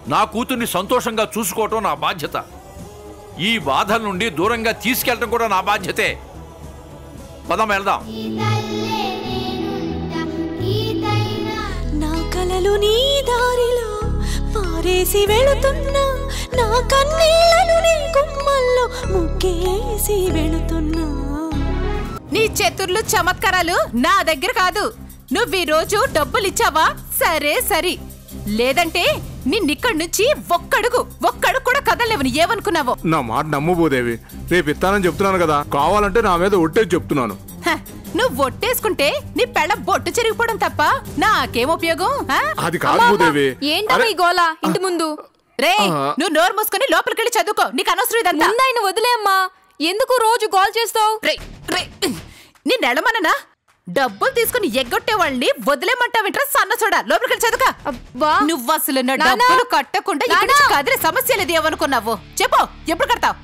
నా కూతుర్ని సంతోషంగా చూసుకోవటం నా బాధ్యత ఈ బాధల నుండి దూరంగా తీసుకెళ్ళటం కూడా నా బాధ్యతే పదం వెళ్దాం నా కలలు నీ దారిలో పారేసి వెళుతున్నా నా కన్నీళ్లను నీ గుమ్మల్లో ముగ్గేసి వెళుతున్నా నీ చేతుర్లు చమత్కారాలు నా దగ్గర కాదు నువ్వు ఈ రోజు డబ్బులు ఇచ్చావా సరే సరి లేదంటే నిన్నిక్కడి నుంచి ఒక్కడుగు ఒక్కడుగు కూడా కదలేవని ఏమనుకున్నావో నా మాట నమ్ము భూదేవి రేపు ఇస్తానని చెప్తున్నాను కదా కావాలంటే నా మీద ఒట్టేసి చెప్తున్నాను హ, నువ్వు ఒట్టేసుకుంటే నీ పెళ్ళ బొట్టు చెరిగిపోవడం తప్ప నాకేం ఉపయోగం ఆ? అది కాదు భూదేవి ఏంటమ్మా ఈ గోల ఇంటి ముందు రే నువ్వు నోరు మూసుకొని లోపలికెళ్ళి చదువుకో నీకు అనవసరం ఇదంతా ముందాయన వదిలే అమ్మా ఎందుకు రోజు గోల్ చేస్తావు రే రే నిన్ను ఎడమననా డబ్బులు తీసుకుని ఎగ్గొట్టే వాళ్ళని వదిలేమంటావింట్రా సన్న చూడ లోపలికెళ్ళి చదువుకా అబ్బా నువ్వు అసలు నా నానా! డబ్బులు కట్టకుండా ఇక్కడి నుంచి నానా! కదిలే సమస్య లేదు ఏమనుకున్నావు చెప్పు ఎప్పుడు కడతావు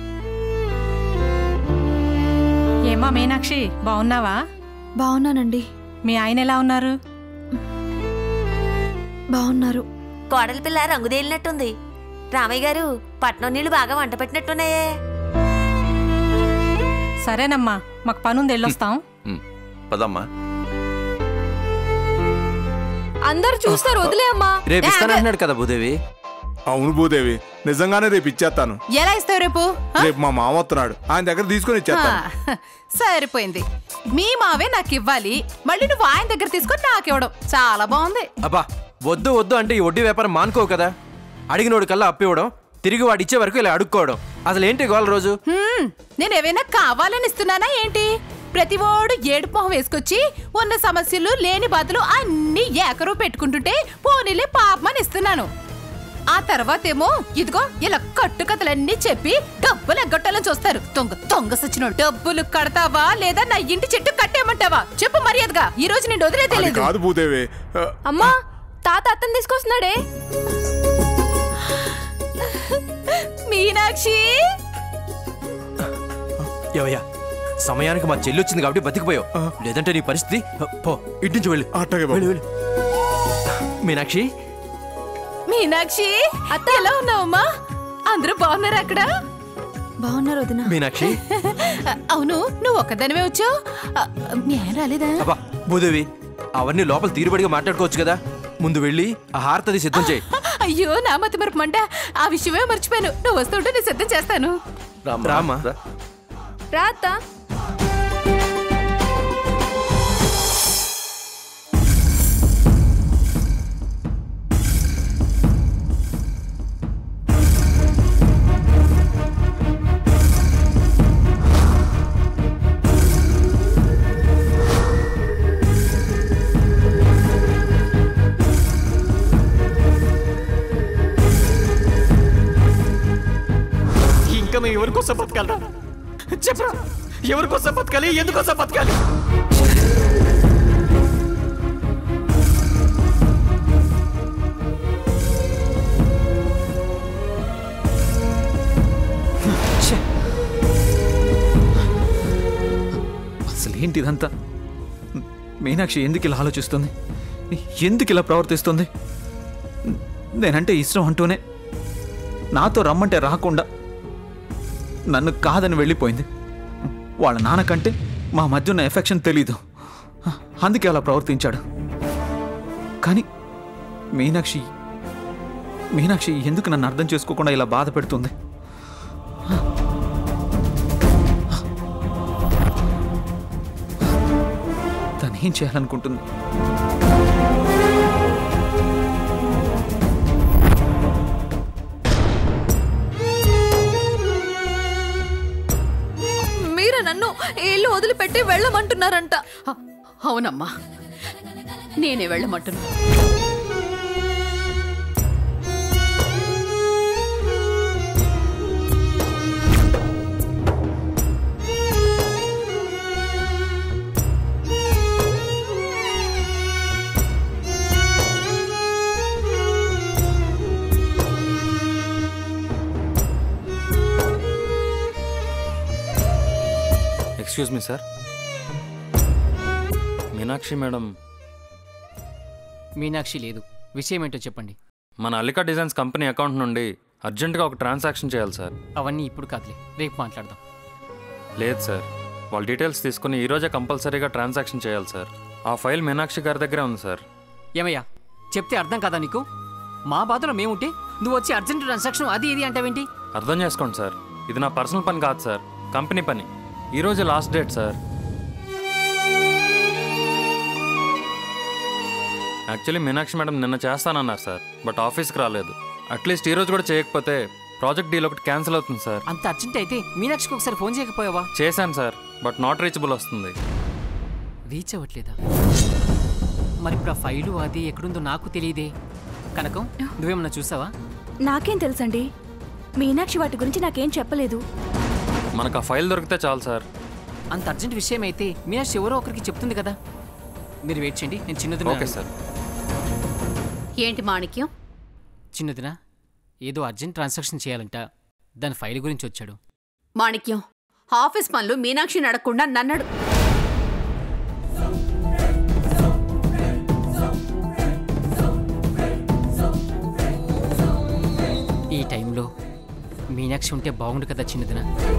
ఏమా మీనాక్షి బాగున్నావా బాగున్నానండి మీ ఆయన ఎలా ఉన్నారు బాగున్నారు కోడలి పిల్ల రంగుదేలినట్టుంది రామయ్య గారు పట్నం నీళ్లు బాగా వంట పెట్టినట్టున్నాయే సరేనమ్మా మాకు పనుంది వెళ్ళొస్తాం ఉమ్, పదమ్మా అందరు చూస్తారు వదిలే అమ్మా రేపు ఇస్తానంటున్నాడు కదా భూదేవి అవును భూదేవి నిజంగానే రేపు ఇచ్చేస్తాను ఎలా ఇస్తావు రేపు ఆ? రేపు మా మామ వస్తున్నాడు ఆయన దగ్గర తీసుకొని ఇచ్చేస్తాను ఆ, సరిపోయింది మీ మావే నాకు ఇవ్వాలి మళ్ళీ నువ్వు ఆయన దగ్గర తీసుకొని నాకు ఇవ్వడం చాలా బాగుంది అబ్బా వద్దు వద్దు అంటే ఈ వడ్డీ వ్యాపారం మానుకో కదా అడిగినోడు కల్లా అప్పివ్వడం తిరిగి వాడు ఇచ్చే వరకు ఇలా అడుక్కోవడం అసలు ఏంటి గోల రోజు హ్మ్, నేను ఏవైనా కావాలని ఇస్తున్నానా ఏంటి ప్రతివాడు ఏడు మొహం వేసుకొచ్చి ఉన్న సమస్యలు లేని బాధలు అన్ని ఏకరు పెట్టుకుంటుంటే పోనీలే పాపమని ఇస్తున్నాను ఆ తర్వాతేమో ఇదిగో ఇలా కట్టుకథలన్నీ చెప్పి డబ్బులు ఎగ్గొట్టాలని చూస్తారు దొంగ దొంగ సచ్చినోడు డబ్బులు కడతావా లేదా నా ఇంటి చెట్టు కట్టేయమంటావా చెప్పు మర్యాదగా ఈ రోజు నేను వదిలే అది తెలియదు కాదు భూదేవి ఆ, అమ్మా తాత అత్తని తీసుకొస్తున్నాడే మీనాక్షి ఏవయ్యా సమయానికి మా చెల్లి వచ్చింది కాబట్టి బతికిపోయావు లేదంటే నీ పరిస్థితి పో ఇటు నుంచి వెళ్ళు అట్టగే బాబు. వెళ్ళు వెళ్ళు మీనాక్షి మీనాక్షి అత్త ఎలా ఉన్నావమ్మా అందరూ బాగున్నారా అక్కడ బాగున్నారు వదిన మీనాక్షి అవును నువ్వు ఒక్కదానివే వచ్చావు నేను రాలేదా అబ్బా భూదేవి అవన్నీ లోపల తీరుబడిగా మాట్లాడుకోవచ్చు కదా ముందు వెళ్ళి ఆ హారతది సిద్ధం చేయి అయ్యో నా మతి మరపు మంట ఆ విషయమే మర్చిపోయాను నువ్వు వస్తుంటే నేను సిద్ధం చేస్తాను రామ్మా, రామ్మా. రా. రా అత్త ఇంకా మేము ఎవరికోసం బతకాలరా చెప్పరా ఎవరికోసం బతకాలి ఎందుకోసం బతకాలి అసలు ఏంటి ఇదంతా మీనాక్షి ఎందుకు ఇలా ఆలోచిస్తుంది ఎందుకు ఇలా ప్రవర్తిస్తుంది నేనంటే ఇష్టం అంటూనే నాతో రమ్మంటే రాకుండా నన్ను కాదని వెళ్ళిపోయింది వాళ్ళ నాన్నకంటే మా మధ్య ఉన్న ఎఫెక్షన్ తెలీదు అందుకే అలా ప్రవర్తించాడు కానీ మీనాక్షి మీనాక్షి ఎందుకు నన్ను అర్థం చేసుకోకుండా ఇలా బాధ పెడుతుంది తను ఏం చేయాలనుకుంటుంది మీరే నన్ను ఈ ఇల్లు వదిలిపెట్టి వెళ్ళమంటున్నారంట అ- అవునమ్మా నేనే వెళ్ళమంటున్నా excuse me sir Meenakshi madam Meenakshi లేదు విషయం ఏంటో చెప్పండి మన అల్లికా డిజైన్స్ కంపెనీ అకౌంట్ నుండి అర్జెంటుగా ఒక ట్రాన్సాక్షన్ చేయాలి సార్ అవన్నీ ఇప్పుడు కాదులే రేపు మాట్లాడదాం లేదు సార్ వాళ్ళ డీటెయిల్స్ తీసుకుని ఈరోజే కంపల్సరీగా ట్రాన్సాక్షన్ చేయాలి సార్ ఆ ఫైల్ మీనాక్షి గారి దగ్గరే ఉంది సార్ ఏమయ్యా చెప్తే అర్థం కదా నీకు మా బాధలో మేముంటే నువ్వు వచ్చి అర్జెంట్ ట్రాన్సాక్షన్ అది ఇది అంటావేంటి అర్థం చేసుకోండి సార్ ఇది నా పర్సనల్ పని కాదు సార్ కంపెనీ పని ఈరోజు last date sir actually Meenakshi madam నిన్న చేస్తానన్నారు సార్ బట్ ఆఫీస్కి రాలేదు అట్లీస్ట్ ఈరోజు కూడా చేయకపోతే ప్రాజెక్ట్ డీల్ ఒకటి క్యాన్సిల్ అవుతుంది సార్ అంత అర్జెంట్ అయితే మీనాక్షికి ఒకసారి ఫోన్ చేయకపోయావా చేశాను సార్ బట్ నాట్ రీచబుల్ వస్తుంది రీచ్ అవ్వట్లేదా మరి ఇప్పుడు ఆ ఫైలు అది ఎక్కడుందో నాకు తెలియదే కనకం నువ్వేమన్నా చూసావా నాకేం తెలుసండి మీనాక్షి వాటి గురించి నాకేం చెప్పలేదు మనకు ఆ ఫైల్ దొరికితే చాలు సార్ అంత అర్జెంట్ విషయం అయితే మీనాక్షి ఎవరో ఒకరికి చెప్తుంది కదా మీరు వెయిట్ చేయండి నేను చిన్నదిన ఓకే సార్ ఏంటి మాణిక్యం చిన్నదిన ఏదో అర్జెంట్ ట్రాన్సాక్షన్ చేయాలంట దాని ఫైల్ గురించి వచ్చాడు మాణిక్యం ఆఫీస్ పనులు మీనాక్షిని అడగకుండా నన్నడు ఈ టైంలో మీనాక్షి ఉంటే బాగుండు కదా చిన్నదిన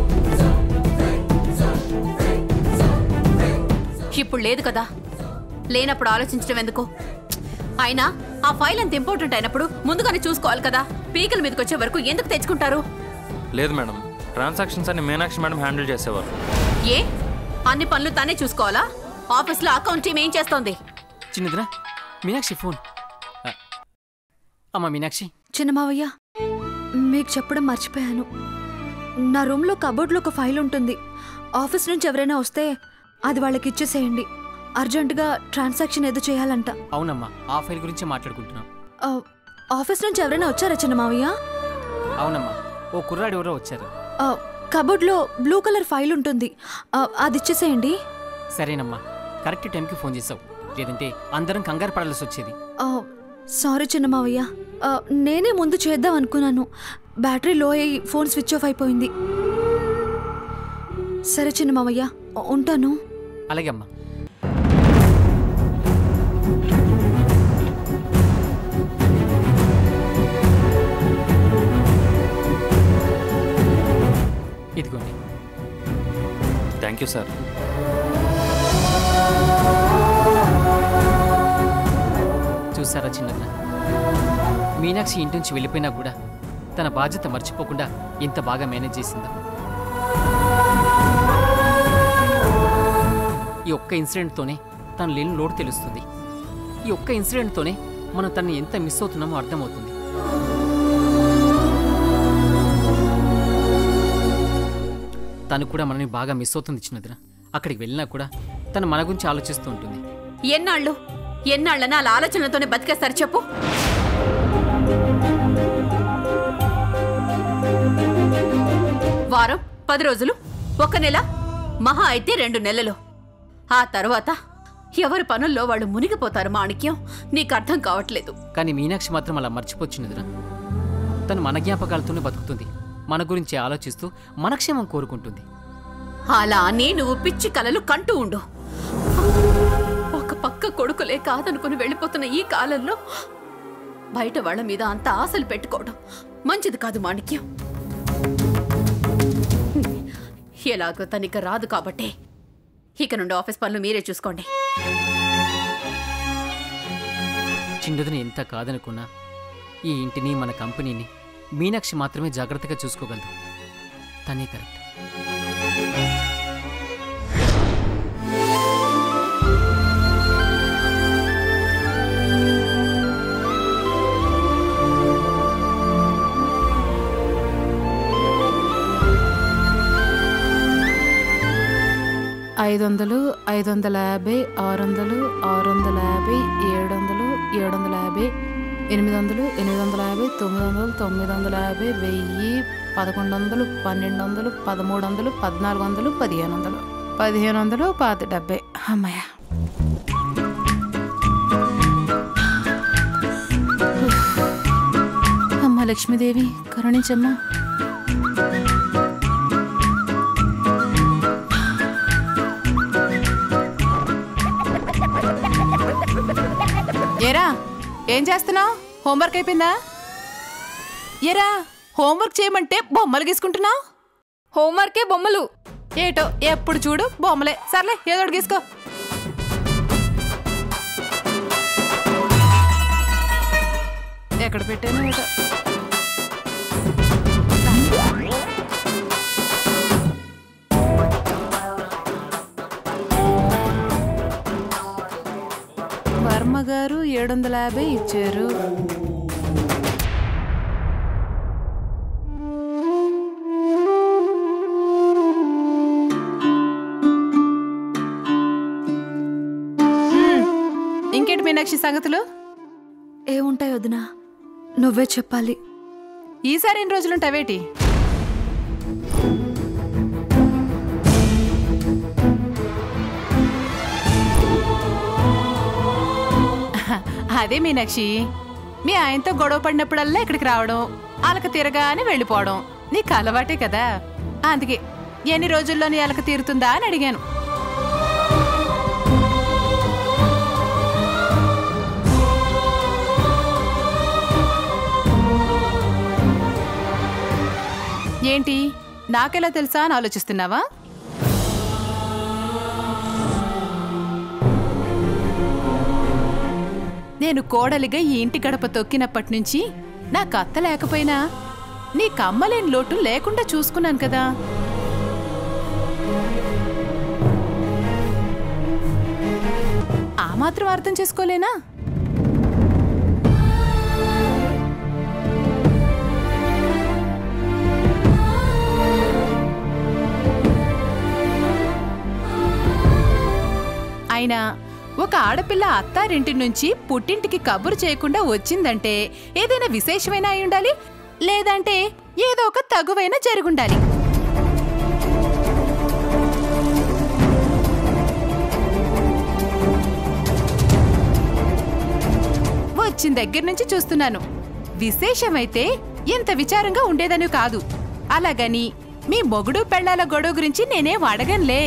ఇప్పుడు లేదు కదా లేనప్పుడు ఆలోచించడం ఎందుకు అయినా ఆ ఫైల్ అంత ఇంపార్టెంట్ అయినప్పుడు ముందుగానే చూసుకోవాలి కదా పీకల మీదకి వచ్చే వరకు ఎందుకు తెచ్చుకుంటారు లేదు మేడం ట్రాన్సాక్షన్స్ అన్ని మీనాక్షి మేడం హ్యాండిల్ చేసేవారు ఏ అన్ని పనులు తనే చూసుకోవాలా ఆఫీస్లో అకౌంట్ టీం ఏం చేస్తోంది చిన్నదిన మీనాక్షి ఫోన్ ఆ, అమ్మా మీనాక్షి చిన్నమావయ్య మీకు చెప్పడం మర్చిపోయాను నా రూమ్లో కబోర్డ్లో ఒక ఫైల్ ఉంటుంది ఆఫీస్ నుంచి ఎవరైనా వస్తే అది వాళ్ళకి ఇచ్చేసేయండి అర్జెంటుగా ట్రాన్సాక్షన్ ఏదో చేయాలంట అవునమ్మా ఆ ఫైల్ గురించి మాట్లాడుకుంటున్నాం ఆ, ఆఫీస్ నుంచి ఎవరైనా వచ్చారా చిన్నమావయ్య అవునమ్మా ఓ కుర్రాడు ఎవరో వచ్చారు ఆ, కబోర్డ్లో బ్లూ కలర్ ఫైల్ ఉంటుంది ఆ, అది ఇచ్చేసేయండి సరేనమ్మా కరెక్ట్ టైంకి ఫోన్ చేసావు లేదంటే అందరం కంగారు పడాల్సి వచ్చేది ఆ, సారీ చిన్నమావయ్య ఆ, నేనే ముందు చేద్దాం అనుకున్నాను బ్యాటరీ లో అయ్యి ఫోన్ స్విచ్ ఆఫ్ అయిపోయింది సరే చిన్నమావయ్య ఉ- ఉంటాను అలాగే అమ్మా ఇదిగోండి థ్యాంక్ యూ సార్ చూసారా చిన్నగా మీనాక్షి ఇంటి నుంచి వెళ్ళిపోయినా కూడా తన బాధ్యత మర్చిపోకుండా ఎంత బాగా మేనేజ్ చేసిందో ఈ ఒక్క ఇన్సిడెంట్తోనే తను లేని లోటు తెలుస్తుంది ఈ ఒక్క ఇన్సిడెంట్తోనే మనం తనని ఎంత మిస్ అవుతున్నామో అర్థమవుతుంది తను కూడా మనని బాగా మిస్ అవుతుంది చిన్నదిన అక్కడికి వెళ్ళినా కూడా తను మన గురించి ఆలోచిస్తూ ఉంటుంది ఎన్నాళ్ళు ఎన్నాళ్ళని అలా ఆలోచనలతోనే బతికేస్తారు చెప్పు వారం పది రోజులు ఒక నెల మహా అయితే రెండు నెలలు ఆ తర్వాత ఎవరి పనుల్లో వాళ్ళు మునిగిపోతారు మాణిక్యం నీకు అర్థం కావట్లేదు కానీ మీనాక్షి మాత్రం అలా మర్చిపోచ్చినదిరా తను మన జ్ఞాపకాలతోనే బతుకుతుంది మన గురించి ఆలోచిస్తూ మన క్షేమం కోరుకుంటుంది అలా అని నువ్వు పిచ్చి కలలు కంటూ ఉండు ఒక పక్క కొడుకులే కాదనుకుని వెళ్ళిపోతున్న ఈ కాలంలో బయట వాళ్ళ మీద అంత ఆశలు పెట్టుకోవడం మంచిది కాదు మాణిక్యం ఎలాగో తనిక రాదు కాబట్టే ఇక నుండి ఆఫీస్ పనులు మీరే చూసుకోండి చిన్నదిని ఎంత కాదనుకున్నా ఈ ఇంటిని మన కంపెనీని మీనాక్షి మాత్రమే జాగ్రత్తగా చూసుకోగలదు తనే కరెక్ట్ ఐదు వందలు ఐదు వందల యాభై ఆరు వందలు ఆరు వందల యాభై ఏడు వందలు ఏడు వందల యాభై ఎనిమిది వందలు ఎనిమిది వందల యాభై తొమ్మిది వందలు తొమ్మిది వందల యాభై వెయ్యి పదకొండు వందలు పన్నెండు వందలు పదమూడు వందలు పద్నాలుగు వందలు పదిహేను వందలు పదిహేను వందలు పాత డెబ్బై అమ్మయ్య అమ్మ లక్ష్మీదేవి కరుణించమ్మా ఏరా ఏం చేస్తున్నావు హోంవర్క్ అయిపోయిందా ఎరా హోంవర్క్ చేయమంటే బొమ్మలు గీసుకుంటున్నావు హోంవర్కే బొమ్మలు ఏటో ఎప్పుడు చూడు బొమ్మలే సర్లే ఏదో ఒకటి గీసుకో ఎక్కడ పెట్టాను ఏటో వర్మ గారు ఏడు వందల యాభై ఇచ్చారు హ్మ్. ఇంకేంటి మీనాక్షి సంగతులు ఏముంటాయి వదినా నువ్వే చెప్పాలి ఈసారి ఎన్ని రోజులుంటావేటి అదే మీనాక్షి మీ ఆయనతో గొడవ పడినప్పుడల్లా ఇక్కడికి రావడం అలక తీరగానే వెళ్ళిపోవడం నీకు అలవాటే కదా అందుకే ఎన్ని రోజుల్లో నీ అలక తీరుతుందా అని అడిగాను ఏంటి నాకెలా తెలుసా అని ఆలోచిస్తున్నావా నేను కోడలిగా ఈ ఇంటి గడప తొక్కినప్పటి నుంచి నాకు అత్త లేకపోయినా నీ కమ్మలేని లోటు లేకుండా చూసుకున్నాను కదా ఆ మాత్రం అర్థం చేసుకోలేనా అయినా ఒక ఆడపిల్ల అత్తారింటి నుంచి పుట్టింటికి కబురు చేయకుండా వచ్చిందంటే ఏదైనా విశేషమైన అయి ఉండాలి లేదంటే ఏదో ఒక తగువైన జరుగుండాలి వచ్చిన దగ్గర నుంచి చూస్తున్నాను విశేషమైతే ఇంత విచారంగా ఉండేదని కాదు అలాగని మీ మొగుడు పెళ్ళాల గొడవ గురించి నేనేం అడగనులే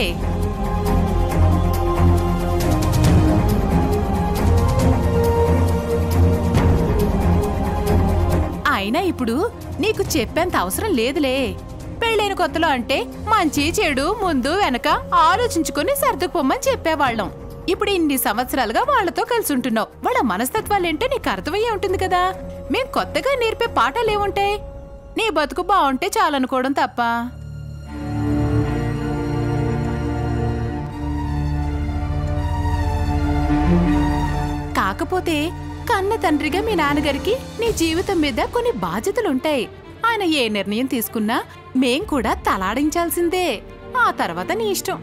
అయినా ఇప్పుడు నీకు చెప్పేంత అవసరం లేదులే పెళ్ళైన కొత్తలో అంటే మంచి చెడు ముందు వెనక ఆలోచించుకొని సర్దుకుపోమ్మని చెప్పేవాళ్ళం ఇప్పుడు ఇన్ని సంవత్సరాలుగా వాళ్ళతో కలిసి ఉంటున్నావు వాళ్ళ మనస్తత్వాలేంటో నీకు అర్థమయ్యే ఉంటుంది కదా మేం కొత్తగా నేర్పే పాఠాలు ఏముంటాయి నీ బతుకు బాగుంటే చాలనుకోవడం తప్ప కాకపోతే కన్న తండ్రిగా మీ నాన్నగారికి నీ జీవితం మీద కొన్ని బాధ్యతలుంటాయి ఆయన ఏ నిర్ణయం తీసుకున్నా మేం కూడా తలాడించాల్సిందే ఆ తర్వాత నీ ఇష్టం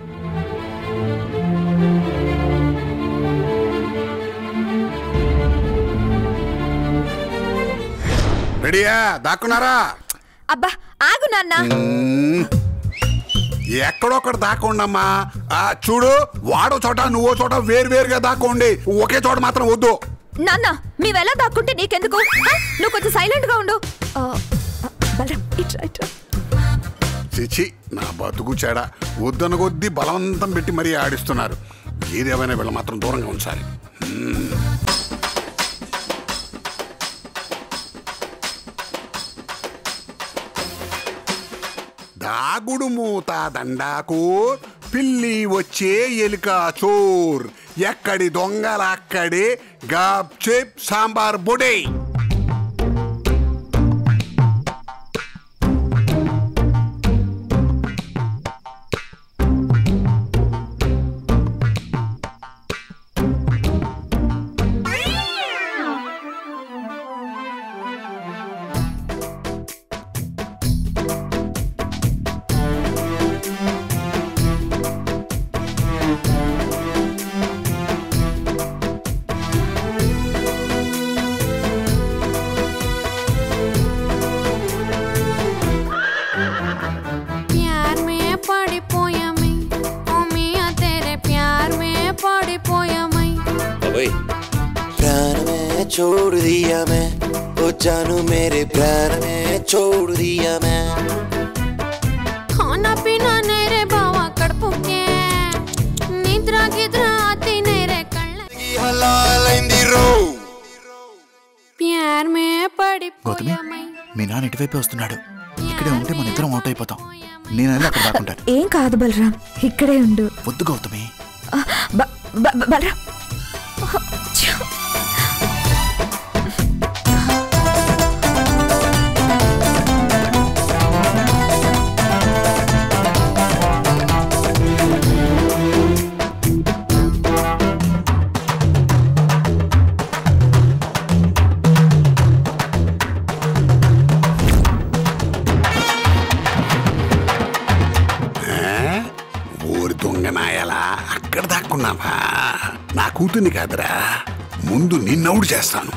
రెడీయా దాక్కున్నారా అబ్బా ఆగు నాన్న మ్మ్. ఎక్కడొక్కడ దాక్కోండమ్మా ఆ, చూడు వాడో చోట నువ్వో చోట వేరువేరుగా దాక్కోండి ఒకే చోట మాత్రం వద్దు నాన్న మేవెలా దాక్కుంటే నీకెందుకు ఆ, నువ్వు కొంచెం సైలెంట్ గా ఉండు ఆ, ఆ, బలరాం, ఇట్రా, ఇట్రా. చిచి నా బతుకు చెడ వద్దన కొద్దీ బలవంతం పెట్టి మరీ ఆడిస్తున్నారు ఏదేమైనా వీళ్ళ మాత్రం దూరంగా ఉంచాలి మ్మ్. దాగుడు మూత దండాకు పిల్లి వచ్చే ఎలుక చోర్ ఎక్కడి దొంగల అక్కడే గాప్ చెప్ సాంబార్ బొడే प्यार में पड़ी पोया मैं ओ मियां तेरे प्यार में पड़ी पोया मैं ओए प्राण में छोड़ दिया मैं ओ जानू मेरे प्राण में छोड़ दिया मैं खाना पीना नहीं रे बावा कड़पू के निद्रा गिद्रा आती नहीं रे कళ్ళ हलाल इंदी रो प्यार प्यार में पड़ी గౌతమి మీ నాన్న ఇటువైపే వస్తున్నాడు ఇక్కడే ఉంటే మన ఇద్దరం అవుట్ అయిపోతాం నేను వెళ్ళి అక్కడ దాక్కుంటాను ఏం కాదు బలరాం ఇక్కడే ఉండు వద్దు గౌతమి ఆ, బ- బ- బ- బలరాం ఛ! ఆ? ఓరి దొంగ నాయలా అక్కడ దాక్కున్నావా నా కూతుర్ని కాదురా ముందు నిన్నవుడు చేస్తాను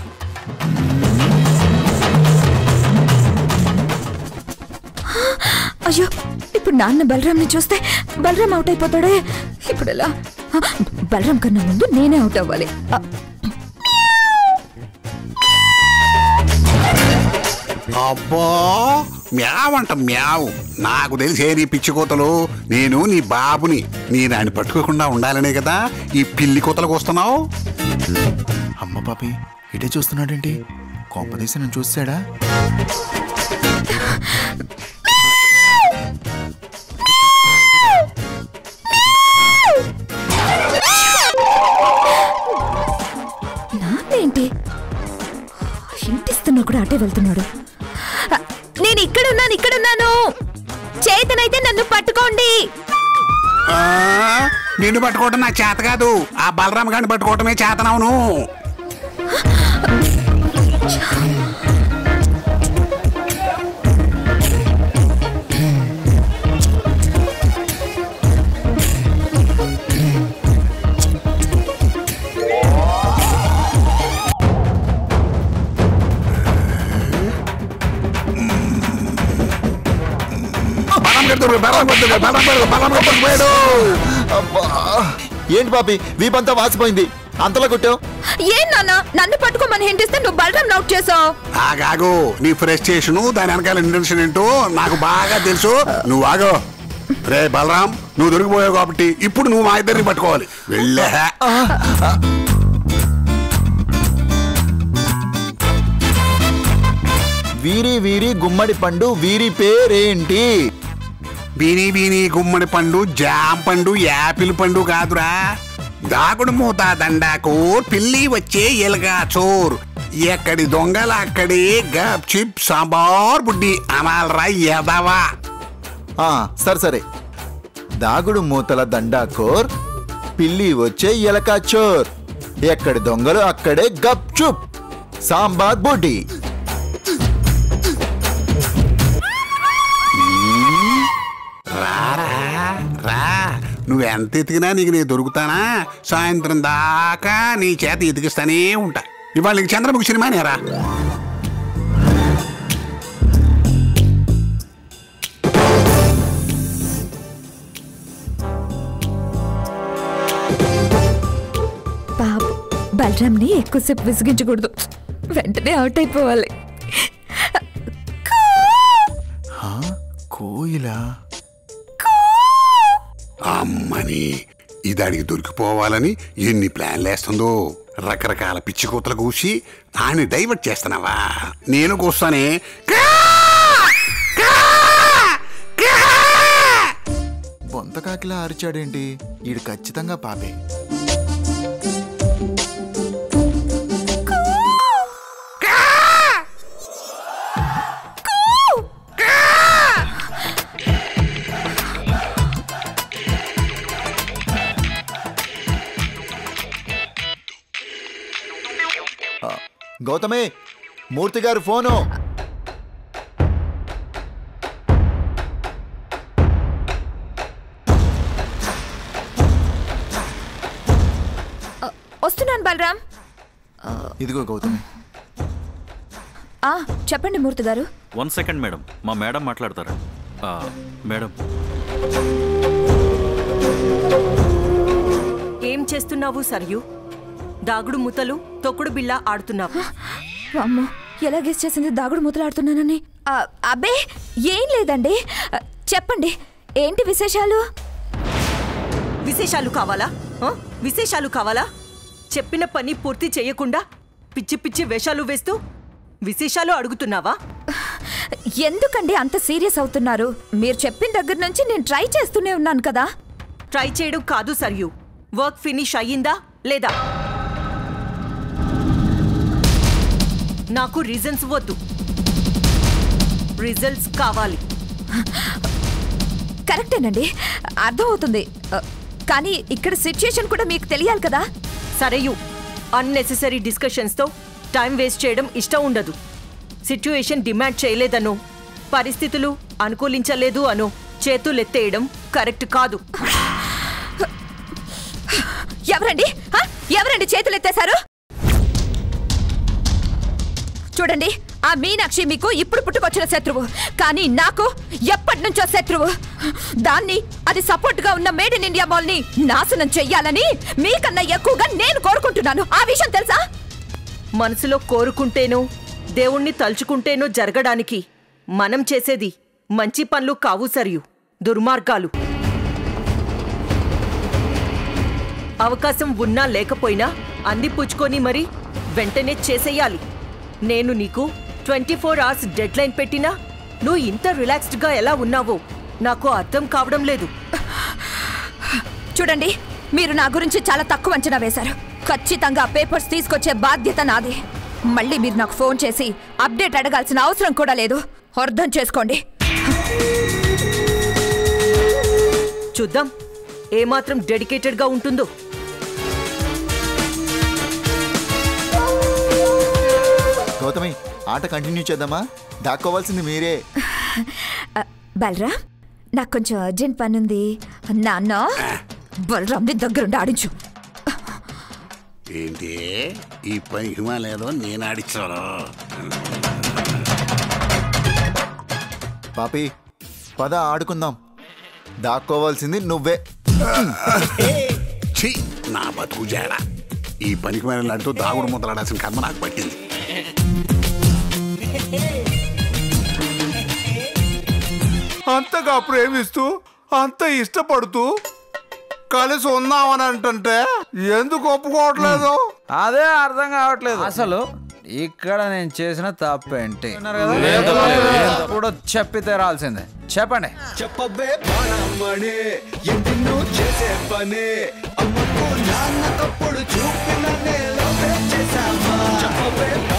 అయ్యో ఇప్పుడు నాన్న బలరాంని చూస్తే బలరాం అవుట్ అయిపోతాడే ఇప్పుడు ఎలా ఆ, బలరాం కన్నా ముందు నేనే అవుట్ అవ్వాలి ఆ, అబ్బా మ్యావంట మ్యావు నాకు తెలిసే నీ పిచ్చి కోతలు నేను నీ బాబుని నీ దాన్ని పట్టుకోకుండా ఉండాలనే కదా ఈ పిల్లి కోతలకు వస్తున్నావు అమ్మ పాపి ఇటే చూస్తున్నాడేంటి కోపదీసి నన్ను చూసాడా నాన్నేంటి ఇంటిస్తున్నా కూడా అటే వెళ్తున్నాడు ఆ, నేను ఇక్కడున్నాను ఇక్కడున్నాను చేతనైతే నన్ను పట్టుకోండి ఆ, నిన్ను పట్టుకోవటం నాకు చేత కాదు ఆ బలరామ గారిని పట్టుకోవటమే చేతనవును బలం కడుతురు బలం కడుతురు బలం కడుతురు బలం కడుతురు అబ్బా ఏంటి పాపి వీపంతా వాసిపోయింది అంతలా కొట్టావు ఏం నాన్న నన్ను పట్టుకోమని హింటిస్తే నువ్వు బలరాం అవుట్ చేసావు ఆగాగు నీ ఫ్రస్ట్రేషను దాని వెనకాల ఇంటెన్షన్ ఏంటో నాకు బాగా తెలుసు నువ్వు ఆగో రే బలరాం నువ్వు దొరికిపోయావు కాబట్టి ఇప్పుడు నువ్వు మా ఇద్దరిని పట్టుకోవాలి వెళ్ళే వీరి వీరి గుమ్మడి పండు వీరి పేరేంటి బీని బీని గుమ్మడి పండు జామ పండు యాపిల్ పండు కాదురా దాగుడు మూత దండాకు పిల్లి వచ్చే ఎలుగా చోర్ ఎక్కడి దొంగల అక్కడి గప్ చిప్ సాంబార్ బుడ్డి అనాలరా ఎదవా ఆ, సరే సరే దాగుడు మూతల దండాకోర్ పిల్లి వచ్చే ఎలక చోర్ ఎక్కడి దొంగలు అక్కడే గప్ చుప్ సాంబార్ బుడ్డి రారా రా నువ్వు ఎంత ఎతికినా నీకు నేను దొరుకుతానా సాయంత్రం దాకా నీ చేత ఎతికిస్తానే ఉంటా ఇవాళ నీకు చంద్రముఖి సినిమానే రా బాబు బలరాంని ఎక్కువసేపు విసిగించకూడదు వెంటనే అవుట్ అయిపోవాలి హా? కోయిలా అమ్మని ఇదానికి దొరికిపోవాలని ఎన్ని ప్లాన్లు వేస్తుందో రకరకాల పిచ్చి కూతలు కూసి ఆయన డైవర్ట్ చేస్తున్నావా నేను కూస్తానే బొంతకాకిలా అరిచాడేంటి ఈడు ఖచ్చితంగా పాపే ఆ, గౌతమి మూర్తి గారు ఫోను వస్తున్నాను బలరాం ఇదిగో గౌతమి ఆ, చెప్పండి మూర్తి గారు వన్ సెకండ్ మేడం మా మేడం మాట్లాడతారా ఆ, మేడం ఏం చేస్తున్నావు సరియు దాగుడు ముతలు తొక్కుడు బిళ్ళ ఆడుతున్నావు అమ్మో ఎలా గెస్ చేసింది దాగుడు మూతలాడుతున్నానని ఆ, అబ్బే ఏం లేదండి ఆ, చెప్పండి ఏంటి విశేషాలు విశేషాలు కావాలా ఆ? విశేషాలు కావాలా చెప్పిన పని పూర్తి చేయకుండా పిచ్చి పిచ్చి వేషాలు వేస్తూ విశేషాలు అడుగుతున్నావా ఎందుకండి అంత సీరియస్ అవుతున్నారు మీరు చెప్పిన దగ్గర నుంచి నేను ట్రై చేస్తూనే ఉన్నాను కదా ట్రై చేయడం కాదు సరియు వర్క్ ఫినిష్ అయ్యిందా లేదా నాకు రీజన్స్ వద్దు రిజల్ట్స్ కావాలి కరెక్టేనండి అర్థమవుతుంది అ, కానీ ఇక్కడ సిచ్యుయేషన్ కూడా మీకు తెలియాలి కదా సరేయు అన్నెసెసరీ డిస్కషన్స్తో టైం వేస్ట్ చేయడం ఇష్టం ఉండదు సిచ్యుయేషన్ డిమాండ్ చేయలేదనో పరిస్థితులు అనుకూలించలేదు అనో చేతులెత్తేయడం కరెక్ట్ కాదు ఎవరండి హ? ఎవరండి చేతులు ఎత్తేశారు చూడండి ఆ మీనాక్షి మీకు ఇప్పుడు పుట్టుకొచ్చిన శత్రువు కానీ నాకు ఎప్పటి నుంచో శత్రువు దాన్ని అది సపోర్ట్ గా ఉన్న మేడ్ ఇన్ ఇండియా మాల్ ని నాశనం చెయ్యాలని మీకన్నా ఎక్కువగా నేను కోరుకుంటున్నాను ఆ విషయం తెలుసా మనసులో కోరుకుంటేనో దేవుణ్ణి తలుచుకుంటేనో జరగడానికి మనం చేసేది మంచి పనులు కావు సరియు దుర్మార్గాలు అవకాశం ఉన్నా లేకపోయినా అందిపుచ్చుకొని మరి వెంటనే చేసేయాలి నేను నీకు twenty four hours deadline పెట్టినా నువ్వు ఇంత రిలాక్స్డ్గా ఎలా ఉన్నావో నాకు అర్థం కావడం లేదు చూడండి మీరు నా గురించి చాలా తక్కువ అంచనా వేశారు ఖచ్చితంగా ఆ పేపర్స్ తీసుకొచ్చే బాధ్యత నాది మళ్ళీ మీరు నాకు ఫోన్ చేసి అప్డేట్ అడగాల్సిన అవసరం కూడా లేదు అర్థం చేసుకోండి చూద్దాం ఏమాత్రం డెడికేటెడ్గా ఉంటుందో గౌతమి ఆట కంటిన్యూ చేద్దామా దాక్కోవాల్సింది మీరే ఆ, బలరాం నాకు కొంచెం అర్జెంట్ పని ఉంది నాన్న బలరాంని దగ్గరుండి ఆడించు ఏంటి ఈ పని హిమాలయలో నేను ఆడిచ్చాను పాపి పద ఆడుకుందాం దాక్కోవాల్సింది నువ్వే ఛీ నా బతుకు జాడ ఈ పనికి మేర లాడుతూ దాగుడు ముద్దలాడాల్సిన కర్మ నాకు పట్టింది అంతగా ప్రేమిస్తూ అంత ఇష్టపడుతూ కలిసి ఉందామని అంటుంటే ఎందుకు ఒప్పుకోవట్లేదు అదే అర్థం కావట్లేదు అసలు ఇక్కడ నేను చేసిన తప్పేంటి ఇప్పుడు చెప్పి తీరాల్సిందే చెప్పండి చెప్పబే బాణమ్మని ఎందుకు చేసే పని అమ్మకు నాన్న తప్పుడు చూపిన నేను చేశామా చెప్పబే